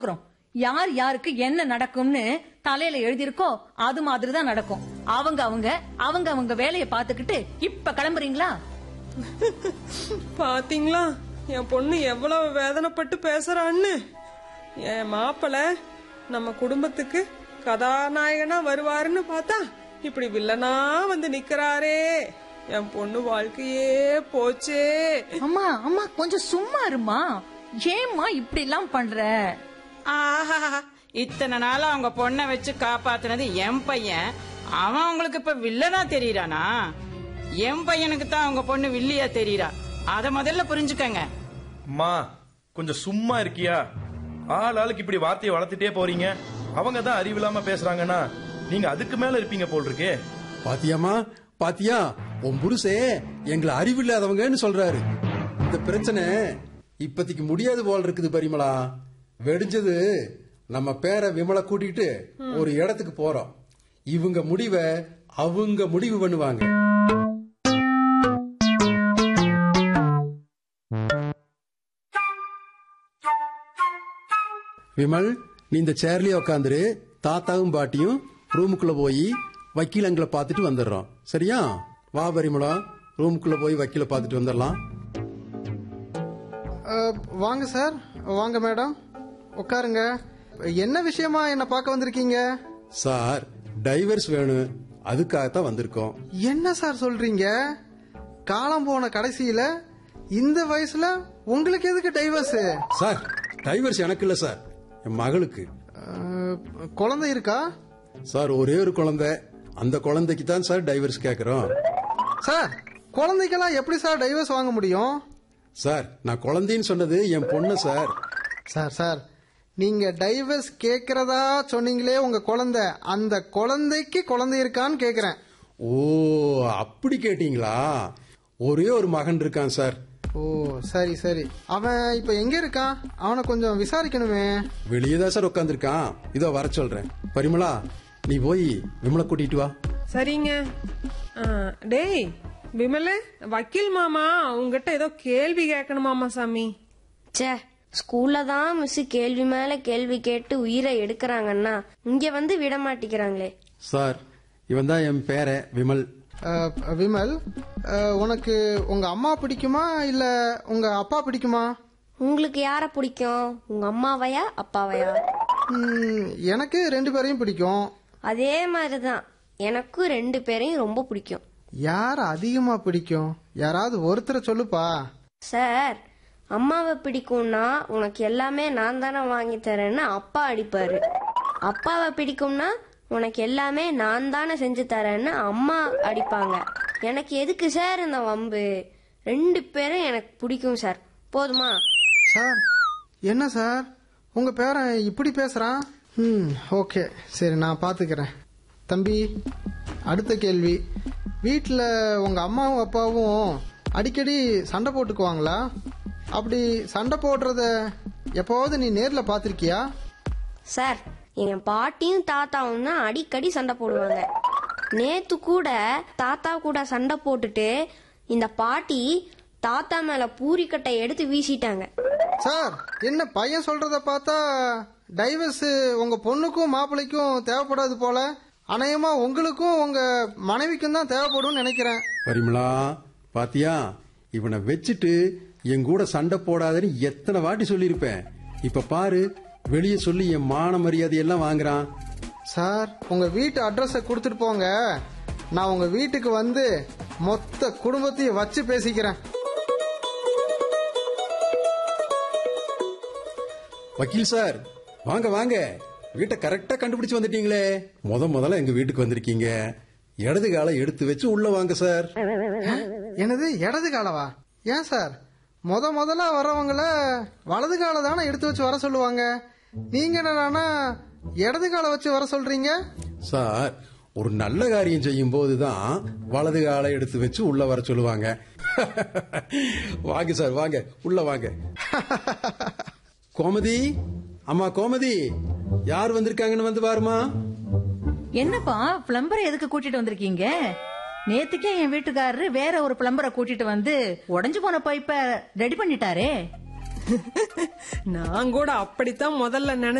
இருக்கிறோம். யார் யாருக்கு என்ன நடக்கும்னு தலையில எழுதியிருக்கோ அது மாதிரி தான் நடக்கும் அவங்க அவங்க அவங்க அவங்க வேலையை பார்த்துக்கிட்டு இப்ப கிளம்புறீங்களா பாத்தீங்களா என் பொண்ணு எவ்வளவு வேதனைப்பட்டு பேசுறான்னு என் மாப்பிள நம்ம குடும்பத்துக்கு கதாநாயகனா வருவாருன்னு பார்த்தா இப்படி வில்லனா வந்து நிக்கிறாரே என் பொண்ணு வாழ்க்கையே போச்சே அம்மா அம்மா கொஞ்சம் சும்மா இருமா ஏம்மா இப்படி எல்லாம் பண்ற ஆஹா இத்தனை நாளா அவங்க பொண்ணை வச்சு காப்பாத்துனது என் பையன் அவன் உங்களுக்கு இப்ப வில்லனா தெரியறானா என் பையனுக்கு தான் அவங்க பொண்ணு வில்லியா தெரியறா அத முதல்ல புரிஞ்சுக்கங்க அம்மா கொஞ்சம் சும்மா இருக்கியா ஆள் ஆளுக்கு இப்படி வார்த்தையை வளர்த்துட்டே போறீங்க அவங்க தான் அறிவில்லாம பேசுறாங்கன்னா நீங்க அதுக்கு மேல இருப்பீங்க போல் இருக்கே பாத்தியாமா பாத்தியா உன் புருஷே எங்களை அறிவில்லாதவங்கன்னு சொல்றாரு இந்த பிரச்சனை இப்பத்திக்கு முடியாது போல் இருக்குது பரிமளா வெடிஞ்சது நம்ம பேரை விமலை கூட்டிட்டு ஒரு இடத்துக்கு போறோம் இவங்க முடிவை அவங்க முடிவு பண்ணுவாங்க விமல் நீ இந்த சேர்லயே உக்காந்துரு தாத்தாவும் பாட்டியும் ரூமுக்குள்ள போய் வக்கீலங்களை பார்த்துட்டு வந்துடுறோம் சரியா வா பரிமளா ரூமுக்குள்ள போய் வக்கீல பார்த்துட்டு வந்துடலாம் அஹ், வாங்க சார் வாங்க மேடம் உட்காருங்க என்ன விஷயமா என்ன பார்க்க வந்திருக்கீங்க சார் டைவர்ஸ் வேணும் அதுக்காகத்தான் வந்திருக்கோம் என்ன சார் சொல்றீங்க காலம் போன கடைசியில இந்த வயசுல உங்களுக்கு எதுக்கு டைவர்ஸ் சார் டைவர்ஸ் எனக்கு இல்ல சார் என் மகளுக்கு குழந்தை இருக்கா சார் ஒரே ஒரு குழந்தை அந்த குழந்தைக்கு தான் சார் டைவர்ஸ் கேக்குறோம் சார் குழந்தைக்கெல்லாம் எப்படி சார் டைவர்ஸ் வாங்க முடியும் சார் நான் குழந்தைன்னு சொன்னது என் பொண்ணு சார் சார் சார் நீங்க டைவர்ஸ் கேக்குறதா சொன்னீங்களே உங்க குழந்தை அந்த குழந்தைக்கு குழந்தை இருக்கான்னு கேக்குறேன் ஓ அப்படி கேட்டீங்களா ஒரே ஒரு மகன் இருக்கான் சார் ஓ சரி சரி அவன் இப்ப எங்க இருக்கான் அவனை கொஞ்சம் விசாரிக்கணுமே வெளியே தான் சார் உட்காந்துருக்கான் இதோ வர சொல்றேன் பரிமளா நீ போய் விமலை கூட்டிட்டு வா சரிங்க ஆ, டேய் விமலே வக்கீல் மாமா உங்ககிட்ட ஏதோ கேள்வி கேட்கணுமாமா சாமி ச்சே ஸ்கூல்ல தான் மிஸ் கேள்வி மேல கேள்வி கேட்டு உயிரை எடுக்கிறாங்கன்னா இங்க வந்து விட மாட்டேங்கிறாங்களே சார் இவன் தான் என் பேர விமல் அஹ், விமல் அஹ், உனக்கு உங்க அம்மா பிடிக்குமா இல்ல உங்க அப்பா பிடிக்குமா உங்களுக்கு யார பிடிக்கும் உங்க அம்மாவையா அப்பாவையா ம், எனக்கு ரெண்டு பேரையும் பிடிக்கும் அதே மாதிரிதான் எனக்கும் ரெண்டு பேரையும் ரொம்ப பிடிக்கும் யார் அதிகமா பிடிக்கும் யாராவது ஒருத்தரை சொல்லுப்பா சார் அம்மாவை பிடிக்கும்னா உனக்கு எல்லாமே நான் தானே வாங்கி தரேன்னு அப்பா அடிப்பாரு அப்பாவை பிடிக்கும்னா உனக்கு எல்லாமே நான் தானே செஞ்சு தரேன்னு அம்மா அடிப்பாங்க எனக்கு எதுக்கு சார் இந்த வம்பு ரெண்டு பேரும் எனக்கு பிடிக்கும் சார் போதுமா சார் என்ன சார் உங்க பேரன் இப்படி பேசுறான் ம் ஓகே சரி நான் பாத்துக்கிறேன் தம்பி அடுத்த கேள்வி வீட்டில் உங்க அம்மாவும் அப்பாவும் அடிக்கடி சண்டை போட்டுக்குவாங்களா அப்படி சண்டை போடுறத எப்போவாவது நீ நேர்ல பாத்திருக்கியா சார் என் பாட்டியும் தாத்தாவும் தான் அடிக்கடி சண்டை போடுவாங்க நேத்து கூட தாத்தா கூட சண்டை போட்டுட்டு இந்த பாட்டி தாத்தா மேல பூரிக்கட்டை எடுத்து வீசிட்டாங்க சார் என்ன பையன் சொல்றத பார்த்தா டைவர்ஸ் உங்க பொண்ணுக்கும் மாப்பிள்ளைக்கும் தேவைப்படாது போல அநேகமா உங்களுக்கும் உங்க மனைவிக்கும் தான் தேவைப்படும்னு நினைக்கிறேன் பரிமளா பாத்தியா இவனை வச்சுட்டு என் கூட சண்டை போடாதன்னு எத்தனை வாட்டி சொல்லியிருப்பேன் இப்ப பாரு வெளியே சொல்லி என் மான மரியாதை எல்லாம் வாங்குறான் சார் உங்க வீட்டு அட்ரஸை கொடுத்துட்டு போங்க நான் உங்க வீட்டுக்கு வந்து மொத்த குடும்பத்தையும் வச்சு பேசிக்கிறேன் வக்கீல் சார் வாங்க வாங்க வீட்டை கரெக்டா கண்டுபிடிச்சு வந்துட்டீங்களே முத முதல்ல எங்க வீட்டுக்கு வந்திருக்கீங்க இடது காலை எடுத்து வச்சு உள்ள வாங்க சார் எனது இடது காலவா ஏன் சார் முத முதல்ல வரவங்கள வலது காலை தானே எடுத்து வச்சு வர சொல்லுவாங்க நீங்க என்னடானா இடது காலை வச்சு வர சொல்றீங்க சார் ஒரு நல்ல காரியம் செய்யும் போதுதான் வலது காலை எடுத்து வச்சு உள்ள வர சொல்லுவாங்க வாங்க சார் வாங்க உள்ள வாங்க கோமதி அம்மா கோமதி யார் வந்திருக்காங்கன்னு வந்து பாருமா என்னப்பா பிளம்பரை எதுக்கு கூட்டிட்டு வந்திருக்கீங்க நேத்துக்கே என் வீட்டுக்காரரு வேற ஒரு பிளம்பரை கூட்டிட்டு வந்து உடைஞ்சு போன பைப்ப ரெடி பண்ணிட்டாரே நான் கூட அப்படித்தான் முதல்ல நினைச்சேன்